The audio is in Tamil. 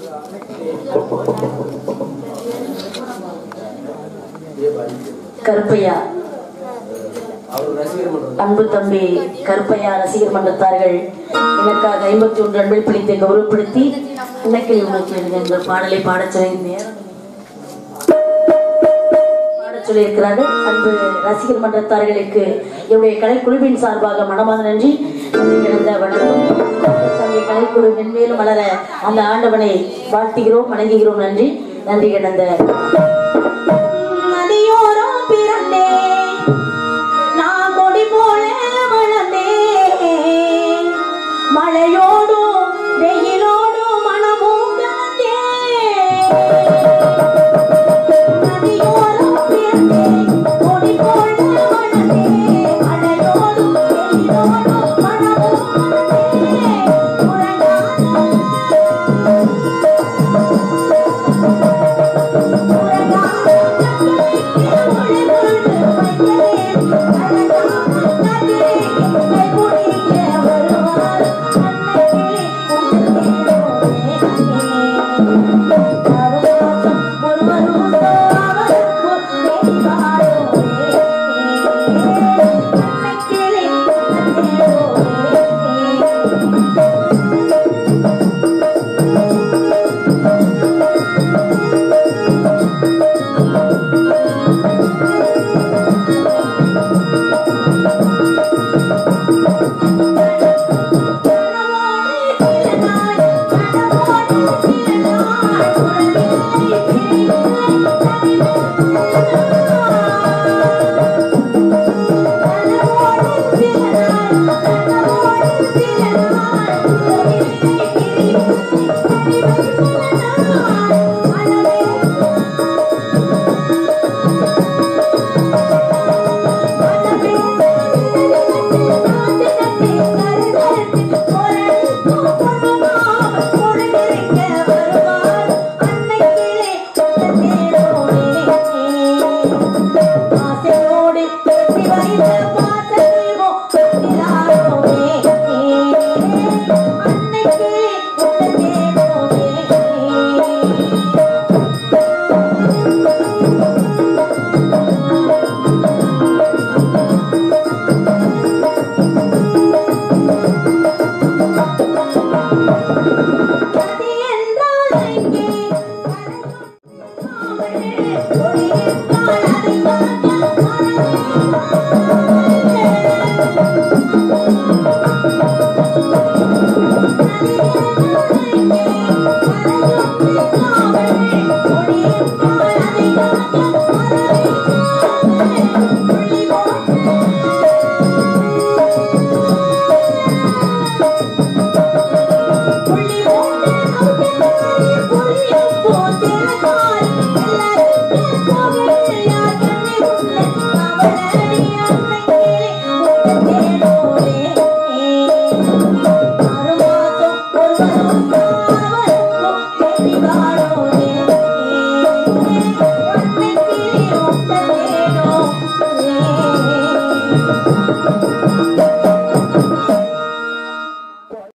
கருப்பையா அன்பு தம்பி கருப்பையா ரசிகர் மன்றத்தார்கள் எனக்காக ஐம்பத்தி ஒன்று அன்பில் பிடித்தை கௌரவப்படுத்தி இன்னைக்கு உங்களுக்கு இந்த பாடலை பாடச் சொல்லி நேரம் பாடச் சொல்லியிருக்கிறார்கள் அன்பு ரசிகர் மன்றத்தார்களுக்கு என்னுடைய கலைக்குழுவின் சார்பாக மனமார்ந்த நன்றி நன்றி கிடந்த வணக்கம் தம்பி கலைக்குழு மென்மேலும் வளர அந்த ஆண்டவனை வாழ்த்துகிறோம் வணங்குகிறோம் நன்றி நன்றி கிடந்த நதியோரம் பிறந்தேன் நான் கொடி போல வளர்ந்தேன் மழையோடும் வெயிலோடும் மனமும் கலந்தேன் நதியோரம் பிறந்தேன் கொடி போல வளர்ந்தேன் மழையோடும் வெயிலோடும் மனமும் கலந்தேன் உறங்காத அன்னைக்கு